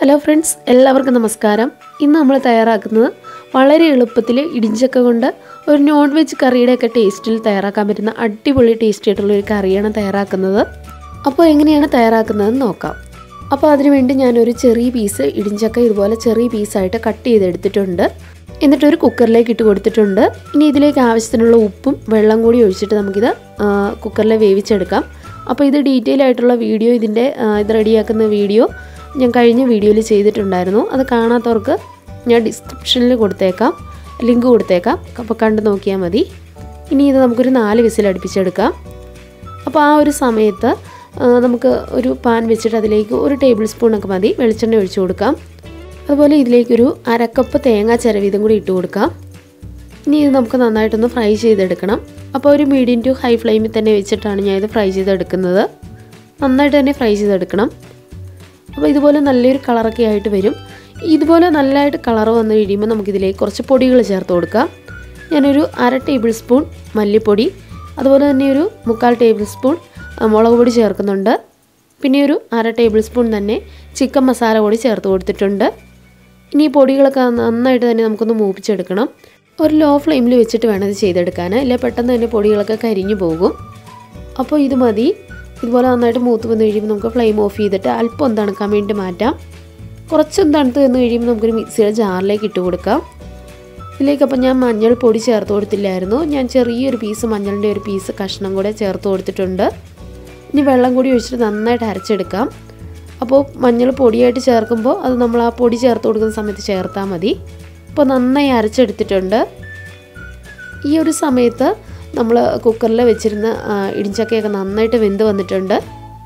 hello friends എല്ലാവർക്കും നമസ്കാരം ഇന്ന് നമ്മൾ തയ്യാറാക്കുന്നത് വളരെ എളുപ്പത്തിൽ ഇടിഞ്ചക്ക കൊണ്ട് ഒരു നോൺ വെജ് കറിയുടെയൊക്കെ ടേസ്റ്റിൽ തയ്യാറാക്കാൻ പറ്റുന്ന അടിപൊളി ടേസ്റ്റി ആയിട്ടുള്ള ഒരു കറിയാണ് തയ്യാറാക്കുന്നത് അപ്പോൾ എങ്ങനെയാണ് തയ്യാറാക്കുന്നതെന്ന് നോക്കാം അപ്പോൾ അതിനുവേണ്ടി ഞാനൊരു ചെറിയ പീസ് ഇടിഞ്ചക്ക ഇതുപോലെ ചെറിയ പീസായിട്ട് കട്ട് ചെയ്തെടുത്തിട്ടുണ്ട് എന്നിട്ടൊരു കുക്കറിലേക്ക് ഇട്ട് കൊടുത്തിട്ടുണ്ട് ഇനി ഇതിലേക്ക് ആവശ്യത്തിനുള്ള ഉപ്പും വെള്ളം കൂടി ഒഴിച്ചിട്ട് നമുക്കിത് ആ, കുക്കറിൽ വേവിച്ചെടുക്കാം അപ്പോൾ ഇത് ഡീറ്റെയിൽ ആയിട്ടുള്ള വീഡിയോ ഇതിൻ്റെ ആ, ഇത് റെഡിയാക്കുന്ന വീഡിയോ ഞാൻ കഴിഞ്ഞ വീഡിയോയിൽ ചെയ്തിട്ടുണ്ടായിരുന്നു അത് കാണാത്തവർക്ക് ഞാൻ ഡിസ്ക്രിപ്ഷനിൽ കൊടുത്തേക്കാം ലിങ്ക് കൊടുത്തേക്കാം അപ്പോൾ കണ്ടു നോക്കിയാൽ മതി ഇനി ഇത് നമുക്കൊരു നാല് വിസിൽ അടുപ്പിച്ചെടുക്കാം അപ്പോൾ ആ ഒരു സമയത്ത് ആ, നമുക്ക് ഒരു പാൻ വെച്ചിട്ട് അതിലേക്ക് ഒരു ടേബിൾ സ്പൂണൊക്കെ മതി വെളിച്ചെണ്ണ ഒഴിച്ചു കൊടുക്കാം അതുപോലെ ഇതിലേക്കൊരു അരക്കപ്പ് തേങ്ങ ചിരവീതം കൂടി ഇട്ട് കൊടുക്കാം ഇനി ഇത് നമുക്ക് നന്നായിട്ടൊന്ന് ഫ്രൈ ചെയ്തെടുക്കണം അപ്പോൾ ഒരു മീഡിയം ടു ഹൈ ഫ്ലെയിമിൽ തന്നെ വെച്ചിട്ടാണ് ഞാൻ ഇത് ഫ്രൈ ചെയ്തെടുക്കുന്നത് നന്നായിട്ട് തന്നെ ഫ്രൈ ചെയ്തെടുക്കണം അപ്പോൾ ഇതുപോലെ നല്ലൊരു കളറൊക്കെ ആയിട്ട് വരും ഇതുപോലെ നല്ലതായിട്ട് കളർ വന്നു കഴിയുമ്പോൾ നമുക്കിതിലേക്ക് കുറച്ച് പൊടികൾ ചേർത്ത് കൊടുക്കാം ഞാനൊരു അര ടേബിൾ സ്പൂൺ മല്ലിപ്പൊടി അതുപോലെ തന്നെ ഒരു മുക്കാൽ ടേബിൾ സ്പൂൺ ആ, മുളക് പൊടി ചേർക്കുന്നുണ്ട് പിന്നെ ഒരു അര ടേബിൾ സ്പൂൺ തന്നെ ചിക്കൻ മസാല കൂടി ചേർത്ത് കൊടുത്തിട്ടുണ്ട് ഇനി ഈ പൊടികളൊക്കെ നന്നായിട്ട് തന്നെ നമുക്കൊന്ന് മൂപ്പിച്ചെടുക്കണം ഒരു ലോ ഫ്ലെയിമിൽ വെച്ചിട്ട് വേണം ഇത് ചെയ്തെടുക്കാൻ ഇല്ല പെട്ടെന്ന് തന്നെ പൊടികളൊക്കെ കരിഞ്ഞു പോകും അപ്പോൾ ഇത് മതി ഇതുപോലെ നന്നായിട്ട് മൂത്ത് വന്ന് കഴിയുമ്പോൾ നമുക്ക് ഫ്ലെയിം ഓഫ് ചെയ്തിട്ട് അല്പം ഒന്ന് തണുക്കാൻ വേണ്ടി മാറ്റാം കുറച്ചൊന്ന് തണുത്ത് വന്ന് കഴിയുമ്പോൾ നമുക്കൊരു മിക്സിയുടെ ജാറിലേക്ക് ഇട്ട് കൊടുക്കാം ഇതിലേക്ക് അപ്പം ഞാൻ മഞ്ഞൾ പൊടി ചേർത്ത് കൊടുത്തില്ലായിരുന്നു ഞാൻ ചെറിയൊരു പീസ് മഞ്ഞളിൻ്റെ ഒരു പീസ് കഷ്ണം കൂടെ ചേർത്ത് കൊടുത്തിട്ടുണ്ട് ഇനി വെള്ളം കൂടി ഒഴിച്ചിട്ട് നന്നായിട്ട് അരച്ചെടുക്കാം അപ്പോൾ മഞ്ഞൾ പൊടിയായിട്ട് ചേർക്കുമ്പോൾ അത് നമ്മൾ ആ പൊടി ചേർത്ത് കൊടുക്കുന്ന സമയത്ത് ചേർത്താൽ മതി അപ്പോൾ നന്നായി അരച്ചെടുത്തിട്ടുണ്ട് ഈ ഒരു സമയത്ത് നമ്മൾ കുക്കറിൽ വെച്ചിരുന്ന ആ, ഇടിഞ്ചക്കയൊക്കെ നന്നായിട്ട് വെന്ത് വന്നിട്ടുണ്ട്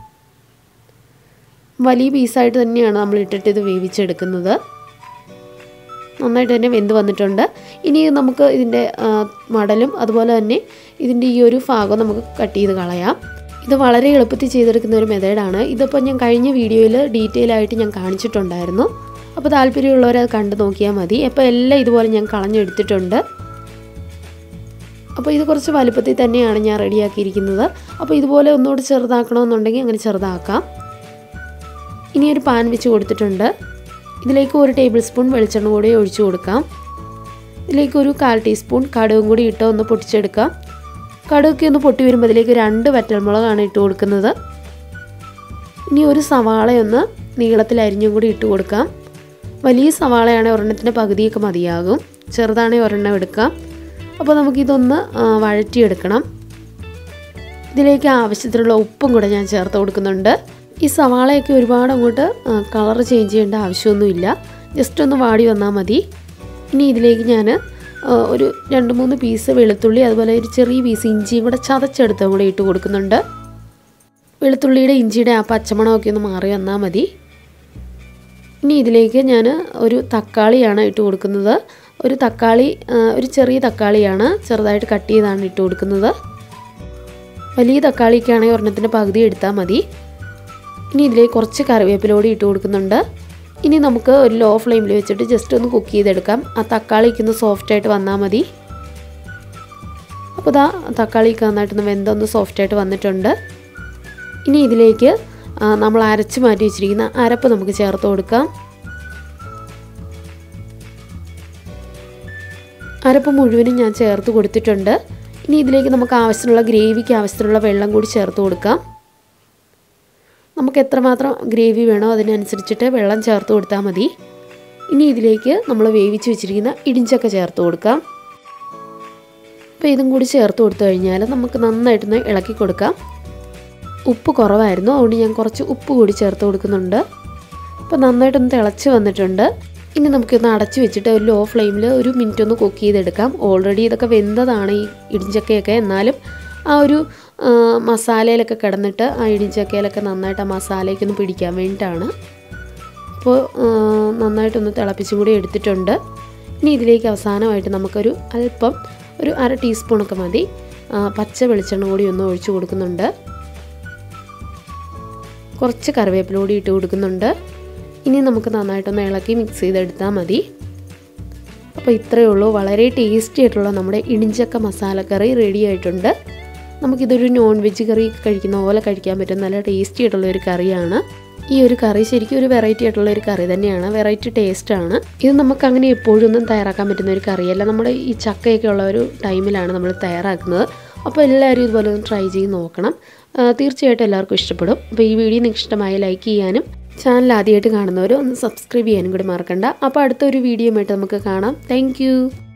വലിയ പീസായിട്ട് തന്നെയാണ് നമ്മൾ ഇട്ടിട്ട് ഇത് വേവിച്ചെടുക്കുന്നത് നന്നായിട്ട് തന്നെ വെന്ത് വന്നിട്ടുണ്ട് ഇനി നമുക്ക് ഇതിൻ്റെ ആ, മടലും അതുപോലെ തന്നെ ഇതിൻ്റെ ഈ ഒരു ഭാഗം നമുക്ക് കട്ട് ചെയ്ത് കളയാം ഇത് വളരെ എളുപ്പത്തിൽ ചെയ്തെടുക്കുന്ന ഒരു മെത്തേഡാണ് ഇതിപ്പോൾ ഞാൻ കഴിഞ്ഞ വീഡിയോയിൽ ഡീറ്റെയിൽ ആയിട്ട് ഞാൻ കാണിച്ചിട്ടുണ്ടായിരുന്നു അപ്പോൾ താല്പര്യമുള്ളവർ അത് കണ്ടു നോക്കിയാൽ മതി അപ്പോൾ എല്ലാം ഇതുപോലെ ഞാൻ കളഞ്ഞെടുത്തിട്ടുണ്ട് അപ്പോൾ ഇത് കുറച്ച് വലുപ്പത്തിൽ തന്നെയാണ് ഞാൻ റെഡിയാക്കിയിരിക്കുന്നത് അപ്പോൾ ഇതുപോലെ ഒന്നുകൂടി ചെറുതാക്കണമെന്നുണ്ടെങ്കിൽ അങ്ങനെ ചെറുതാക്കാം ഇനി ഒരു പാൻ വെച്ച് കൊടുത്തിട്ടുണ്ട് ഇതിലേക്ക് ഒരു ടേബിൾ സ്പൂൺ വെളിച്ചെണ്ണ കൂടി ഒഴിച്ചു കൊടുക്കാം ഇതിലേക്ക് ഒരു കാൽ ടീസ്പൂൺ കടുകും കൂടി ഇട്ട് ഒന്ന് പൊട്ടിച്ചെടുക്കാം കടുകൊക്കെ ഒന്ന് പൊട്ടി വരുമ്പോൾ ഇതിലേക്ക് രണ്ട് വറ്റൽമുളകാണ് ഇട്ട് കൊടുക്കുന്നത് ഇനി ഒരു സവാളയൊന്ന് നീളത്തിൽ അരിഞ്ഞും കൂടി ഇട്ട് കൊടുക്കാം വലിയ സവാളയാണെങ്കിൽ ഒരെണ്ണത്തിൻ്റെ പകുതിയൊക്കെ മതിയാകും ചെറുതാണെങ്കിൽ ഒരെണ്ണം എടുക്കാം അപ്പോൾ നമുക്കിതൊന്ന് ആ, വഴറ്റിയെടുക്കണം ഇതിലേക്ക് ആവശ്യത്തിനുള്ള ഉപ്പും കൂടെ ഞാൻ ചേർത്ത് കൊടുക്കുന്നുണ്ട് ഈ സവാളയൊക്കെ ഒരുപാട് അങ്ങോട്ട് കളർ ചേഞ്ച് ചെയ്യേണ്ട ആവശ്യമൊന്നുമില്ല ജസ്റ്റ് ഒന്ന് വാടി വന്നാൽ മതി ഇനി ഇതിലേക്ക് ഞാൻ ഒരു രണ്ട് മൂന്ന് പീസ് വെളുത്തുള്ളി അതുപോലെ ഒരു ചെറിയ പീസ് ഇഞ്ചിയും കൂടെ ചതച്ചെടുത്തും കൂടെ ഇട്ട് കൊടുക്കുന്നുണ്ട് വെളുത്തുള്ളിയുടെ ഇഞ്ചിയുടെ ആ പച്ചമണമൊക്കെ ഒന്ന് മാറി വന്നാൽ മതി ഇനി ഇതിലേക്ക് ഞാൻ ഒരു തക്കാളിയാണ് ഇട്ട് കൊടുക്കുന്നത് ഒരു തക്കാളി ആ, ഒരു ചെറിയ തക്കാളിയാണ് ചെറുതായിട്ട് കട്ട് ചെയ്താണ് ഇട്ട് കൊടുക്കുന്നത് വലിയ തക്കാളിക്കാണെങ്കിൽ ഒരെണ്ണത്തിൻ്റെ പകുതി എടുത്താൽ മതി ഇനി ഇതിലേക്ക് കുറച്ച് കറിവേപ്പിലോടി ഇട്ട് കൊടുക്കുന്നുണ്ട് ഇനി നമുക്ക് ഒരു ലോ ഫ്ലെയിമിൽ വെച്ചിട്ട് ജസ്റ്റ് ഒന്ന് കുക്ക് ചെയ്തെടുക്കാം ആ തക്കാളിക്ക് ഒന്ന് സോഫ്റ്റായിട്ട് വന്നാൽ മതി അപ്പോൾ ഇതാ തക്കാളിക്ക് നന്നായിട്ടൊന്ന് വെന്തൊന്ന് സോഫ്റ്റായിട്ട് വന്നിട്ടുണ്ട് ഇനി ഇതിലേക്ക് ആ, നമ്മൾ അരച്ച് മാറ്റി വെച്ചിരിക്കുന്ന അരപ്പ് നമുക്ക് ചേർത്ത് കൊടുക്കാം അരപ്പ് മുഴുവനും ഞാൻ ചേർത്ത് കൊടുത്തിട്ടുണ്ട് ഇനി ഇതിലേക്ക് നമുക്ക് ആവശ്യത്തിനുള്ള ഗ്രേവിക്ക് ആവശ്യത്തിനുള്ള വെള്ളം കൂടി ചേർത്ത് കൊടുക്കാം നമുക്ക് എത്രമാത്രം ഗ്രേവി വേണോ അതിനനുസരിച്ചിട്ട് വെള്ളം ചേർത്ത് കൊടുത്താൽ മതി ഇനി ഇതിലേക്ക് നമ്മൾ വേവിച്ച് വെച്ചിരിക്കുന്ന ഇടിഞ്ചക്ക ചേർത്ത് കൊടുക്കാം അപ്പോൾ ഇതും കൂടി ചേർത്ത് കൊടുത്തു കഴിഞ്ഞാൽ നമുക്ക് നന്നായിട്ടൊന്ന് ഇളക്കി കൊടുക്കാം ഉപ്പ് കുറവായിരുന്നു അതുകൊണ്ട് ഞാൻ കുറച്ച് ഉപ്പ് കൂടി ചേർത്ത് കൊടുക്കുന്നുണ്ട് അപ്പോൾ നന്നായിട്ടൊന്ന് തിളച്ച് വന്നിട്ടുണ്ട് ഇനി നമുക്കൊന്ന് അടച്ച് വെച്ചിട്ട് ഒരു ലോ ഫ്ലെയിമിൽ ഒരു മിനിറ്റ് ഒന്ന് കുക്ക് ചെയ്തെടുക്കാം ഓൾറെഡി ഇതൊക്കെ വെന്തതാണ് ഈ ഇടിഞ്ചക്കയൊക്കെ എന്നാലും ആ ഒരു ആ, മസാലയിലൊക്കെ കിടന്നിട്ട് ആ ഇടിഞ്ചക്കയിലൊക്കെ നന്നായിട്ട് ആ മസാലയ്ക്ക് ഒന്ന് പിടിക്കാൻ വേണ്ടിയിട്ടാണ് അപ്പോൾ ആ, നന്നായിട്ടൊന്ന് തിളപ്പിച്ചും കൂടി എടുത്തിട്ടുണ്ട് ഇനി ഇതിലേക്ക് അവസാനമായിട്ട് നമുക്കൊരു അല്പം ഒരു അര ടീസ്പൂണൊക്കെ മതി ആ, പച്ച വെളിച്ചെണ്ണ കൂടി ഒന്ന് ഒഴിച്ചു കൊടുക്കുന്നുണ്ട് കുറച്ച് കറിവേപ്പില കൂടി ഇട്ട് കൊടുക്കുന്നുണ്ട് ഇനി നമുക്ക് നന്നായിട്ടൊന്ന് ഇളക്കി മിക്സ് ചെയ്തെടുത്താൽ മതി അപ്പോൾ ഇത്രയേ ഉള്ളൂ വളരെ ടേസ്റ്റി ആയിട്ടുള്ള നമ്മുടെ ഇടിഞ്ചക്ക മസാലക്കറി റെഡി ആയിട്ടുണ്ട് നമുക്കിതൊരു നോൺ വെജ് കറി കഴിക്കുന്ന പോലെ കഴിക്കാൻ പറ്റും നല്ല ടേസ്റ്റി ആയിട്ടുള്ള ഒരു കറിയാണ് ഈ ഒരു കറി ശരിക്കും ഒരു വെറൈറ്റി ആയിട്ടുള്ള ഒരു കറി തന്നെയാണ് വെറൈറ്റി ടേസ്റ്റാണ് ഇത് നമുക്ക് അങ്ങനെ എപ്പോഴും ഒന്നും തയ്യാറാക്കാൻ പറ്റുന്ന ഒരു കറിയല്ല നമ്മുടെ ഈ ചക്കയൊക്കെ ഉള്ള ഒരു ടൈമിലാണ് നമ്മൾ തയ്യാറാക്കുന്നത് അപ്പോൾ എല്ലാവരും ഇതുപോലെ ഒന്ന് ട്രൈ ചെയ്ത് നോക്കണം ആ, തീർച്ചയായിട്ടും എല്ലാവർക്കും ഇഷ്ടപ്പെടും അപ്പോൾ ഈ വീഡിയോ നിങ്ങൾക്ക് ഇഷ്ടമായി ലൈക്ക് ചെയ്യാനും ചാനൽ ആദ്യമായിട്ട് കാണുന്നവർ ഒന്ന് സബ്സ്ക്രൈബ് ചെയ്യാനും കൂടി മറക്കണ്ട അപ്പോൾ അടുത്തൊരു വീഡിയോ ആയിട്ട് നമുക്ക് കാണാം താങ്ക്